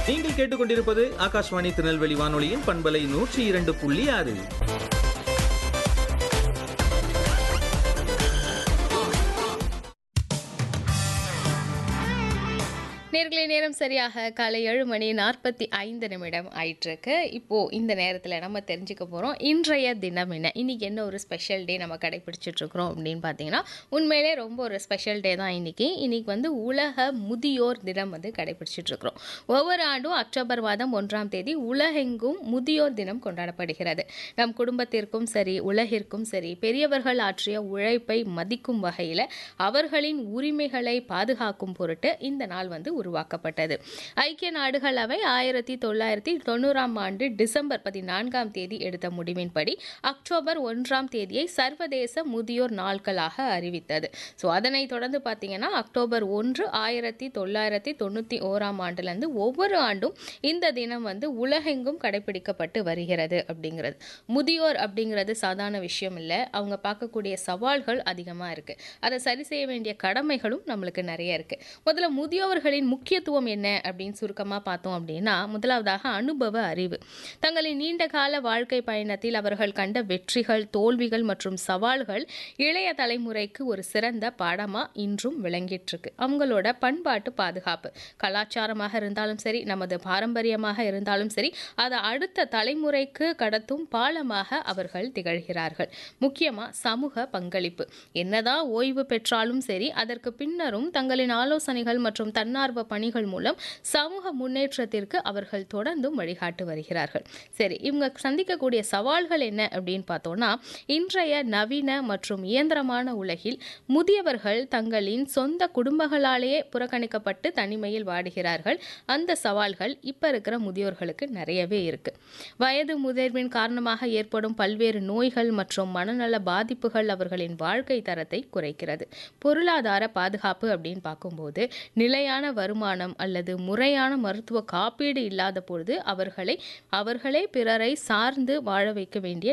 நீங்கள் கேட்டுக்கொண்டிருப்பது ஆகாஷ்வாணி திருநெல்வேலி வானொலியின் பண்பலை நூற்றி இரண்டு புள்ளி ஆறு நேர்களை நேரம் சரியாக காலை ஏழு மணி நாற்பத்தி ஐந்து நிமிடம் ஆயிட்டிருக்கு இப்போது இந்த நேரத்தில் நம்ம தெரிஞ்சுக்க போகிறோம் இன்றைய தினம் என்ன இன்னைக்கு என்ன ஒரு ஸ்பெஷல் டே நம்ம கடைபிடிச்சிட்டு இருக்கிறோம் அப்படின்னு பார்த்தீங்கன்னா உண்மையிலே ரொம்ப ஒரு ஸ்பெஷல் டே தான் இன்னைக்கு இன்னைக்கு வந்து உலக முதியோர் தினம் வந்து கடைபிடிச்சிட்டு இருக்கிறோம் ஒவ்வொரு ஆண்டும் அக்டோபர் மாதம் ஒன்றாம் தேதி உலகெங்கும் முதியோர் தினம் கொண்டாடப்படுகிறது நம் குடும்பத்திற்கும் சரி உலகிற்கும் சரி பெரியவர்கள் ஆற்றிய உழைப்பை மதிக்கும் வகையில் அவர்களின் உரிமைகளை பாதுகாக்கும் பொருட்டு இந்த நாள் வந்து உருவாக்கப்பட்டது ஐக்கிய நாடுகள் அவை ஆயிரத்தி தொள்ளாயிரத்தி தொண்ணூறாம் ஆண்டு டிசம்பர் பதினான்காம் தேதி எடுத்த முடிவின்படி அக்டோபர் ஒன்றாம் தேதியை சர்வதேச முதியோர் நாட்களாக அறிவித்தது ஸோ அதனைத் தொடர்ந்து பார்த்தீங்கன்னா அக்டோபர் ஒன்று ஆயிரத்தி தொள்ளாயிரத்தி தொண்ணூற்றி ஓராம் ஆண்டுலேருந்து ஒவ்வொரு ஆண்டும் இந்த தினம் வந்து உலகெங்கும் கடைபிடிக்கப்பட்டு வருகிறது அப்படிங்கிறது முதியோர் அப்படிங்கிறது சாதாரண விஷயம் இல்லை அவங்க பார்க்கக்கூடிய சவால்கள் அதிகமாக இருக்குது அதை சரி செய்ய வேண்டிய கடமைகளும் நம்மளுக்கு நிறைய இருக்குது முதல்ல முதியோர்களின் முக்கியத்துவம் என்ன அப்படின்னு சுருக்கமாக பார்த்தோம் அப்படின்னா முதலாவதாக அனுபவ அறிவு தங்களின் நீண்ட கால வாழ்க்கை பயணத்தில் அவர்கள் கண்ட வெற்றிகள் தோல்விகள் மற்றும் சவால்கள் இளைய தலைமுறைக்கு ஒரு சிறந்த பாடமாக இன்றும் விளங்கிட்டு இருக்கு அவங்களோட பண்பாட்டு பாதுகாப்பு கலாச்சாரமாக இருந்தாலும் சரி நமது பாரம்பரியமாக இருந்தாலும் சரி அதை அடுத்த தலைமுறைக்கு கடத்தும் பாலமாக அவர்கள் திகழ்கிறார்கள் முக்கியமாக சமூக பங்களிப்பு என்னதான் ஓய்வு பெற்றாலும் சரி அதற்கு பின்னரும் தங்களின் ஆலோசனைகள் மற்றும் தன்னார்வ பணிகள் மூலம் சமூக முன்னேற்றத்திற்கு அவர்கள் தொடர்ந்தும் வழிகாட்டு வருகிறார்கள் சரி இவங்க சந்திக்கக்கூடிய சவால்கள் என்ன அப்படின்னு பார்த்தோம்னா இன்றைய நவீன மற்றும் இயந்திரமான உலகில் முதியவர்கள் தங்களின் சொந்த குடும்பங்களாலேயே புறக்கணிக்கப்பட்டு தனிமையில் வாடுகிறார்கள் அந்த சவால்கள் இப்போ இருக்கிற முதியோர்களுக்கு நிறையவே இருக்கு வயது முதிர்வின் காரணமாக ஏற்படும் பல்வேறு நோய்கள் மற்றும் மனநல பாதிப்புகள் அவர்களின் வாழ்க்கை தரத்தை குறைக்கிறது பொருளாதார பாதுகாப்பு அப்படின்னு பார்க்கும்போது நிலையான வருமானம் அல்லது முறையான மருத்துவ காப்பீடு இல்லாத பொழுது அவர்களை அவர்களே பிறரை சார்ந்து வாழ வைக்க வேண்டிய